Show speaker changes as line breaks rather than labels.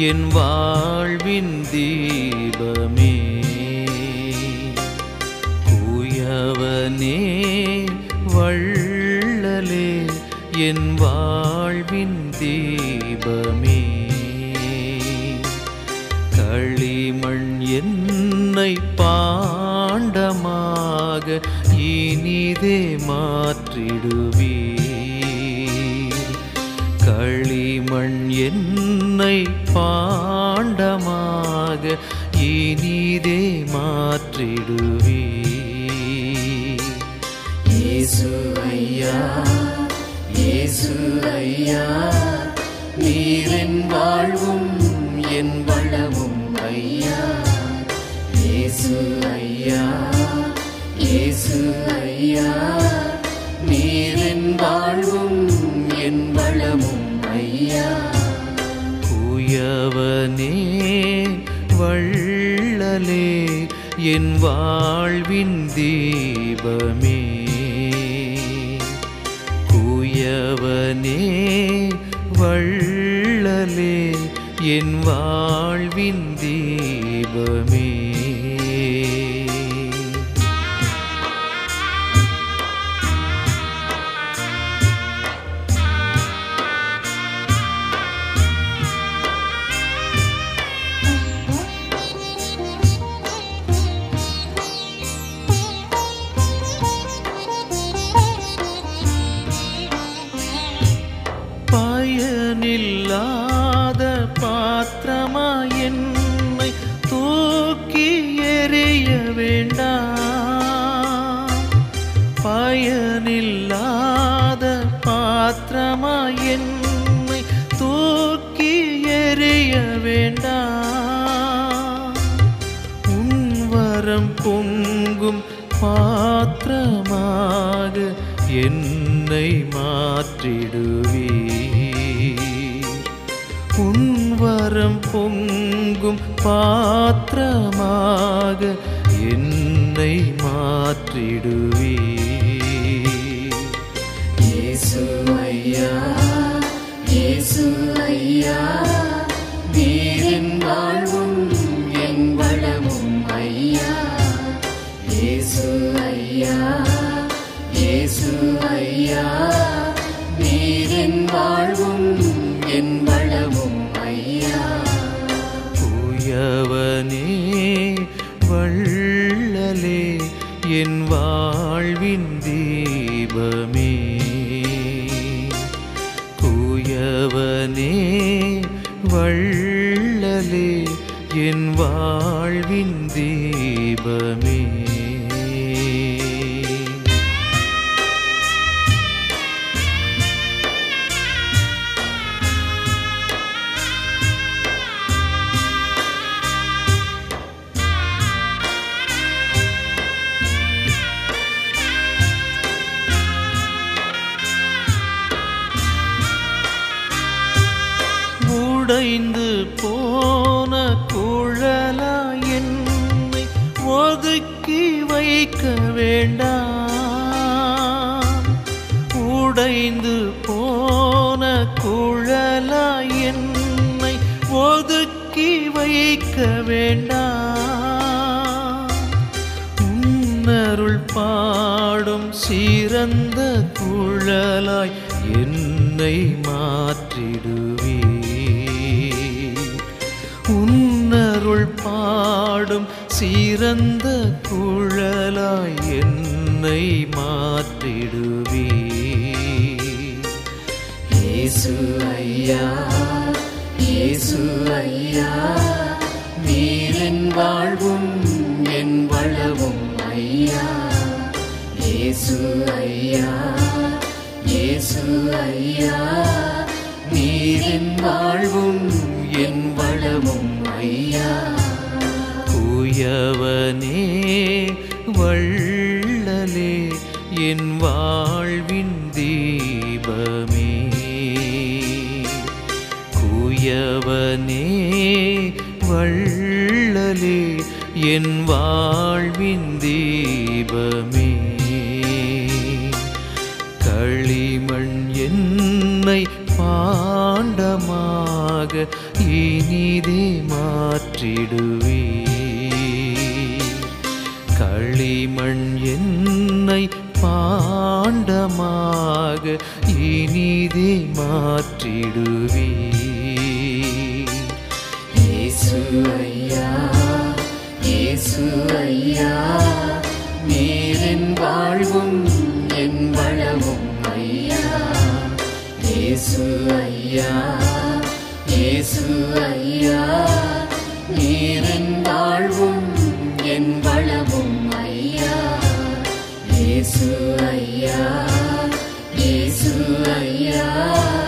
என் வாழ்வின் தீபமே குயவனே வள்ளலே என் வாழ்வின் தீபமே களிமண் என்னை பாண்டமாக இனிதே மாற்றிடுவீர் களிமண் என்னை பாண்டமாக இனிதே மாற்றிடுவீர் இயேசு ஐயா இயேசு ஐயா நீரின் வாழ்வும் என் வளமும் ஐயா இயேசு ஐயா இயேசு ஐயா நீரின் வாழ்வும் என் வளமும் ஐயா குயவனே வள்ளலே என் வாழ்வின் தீபமே குயவனே வள்ளலே என் வாழ்வின் தீபமே பயனில்லாத பாத்திரமா என்னை தூக்கி எறிய வேண்டாம் பயனில்லாத பாத்திரமா என்னை தூக்கி எறிய வேண்டாம் உன்வரம் பொங்கும் பாத்திரமாக என்னை மாற்றிடுவீர் உன்வரம் பொங்கும் பாத்திரமாக என்னை மாற்றிடுவீர் இயேசு ஐயா இயேசு ஐயா நீரின் வாழ்வும் என் வளமும் ஐயா இயேசு ஐயா இயேசு ஐயா நீரின் வாழ்வும் என் வளமும் ஐயா உயவனே வள்ளலே என் வாழ்வின் தீபமே குயவனே வள்ளலே என் வாழ்வின் தீபமே உடைந்து போன குழலா என்னை ஒதுக்கி வைக்க வேண்டாம் உடைந்து போன குழலா என்னை ஒதுக்கி வைக்க வேண்டாம் உன்னருள் பாடும் சிறந்த குழலாய் என்னை மாற்றிடுவீர் உன்னருள் பாடும் சிறந்த குழலாய் என்னை மாற்றிடுவீர் இயேசு ஐயா இயேசு ஐயா நீரின் வாழ்வும் என் வளவும் ஐயா இயேசு ஐயா இயேசு ஐயா நீரின் வாழ்வும் என் வளமும் ஐயா குயவனே வள்ளலே என் வாழ்வின் தீபமே குயவனே வள்ளலே என் வாழ்வின் தீபமே களிமண் என்னை பாண்டமாக இனிதே மாற்றிடுவே களிமண் என்னை பாண்டமாக இனிதே மாற்றிடுவே
இயேசு ஐயா இயேசு ஐயா நீரின் வாழ்வும் என் வளமும் ஐயா இயேசு ஐயா இயேசு ஐயா நீரின் வாழ்வும் என் வளமும் ஐயா இயேசு ஐயா இயேசு ஐயா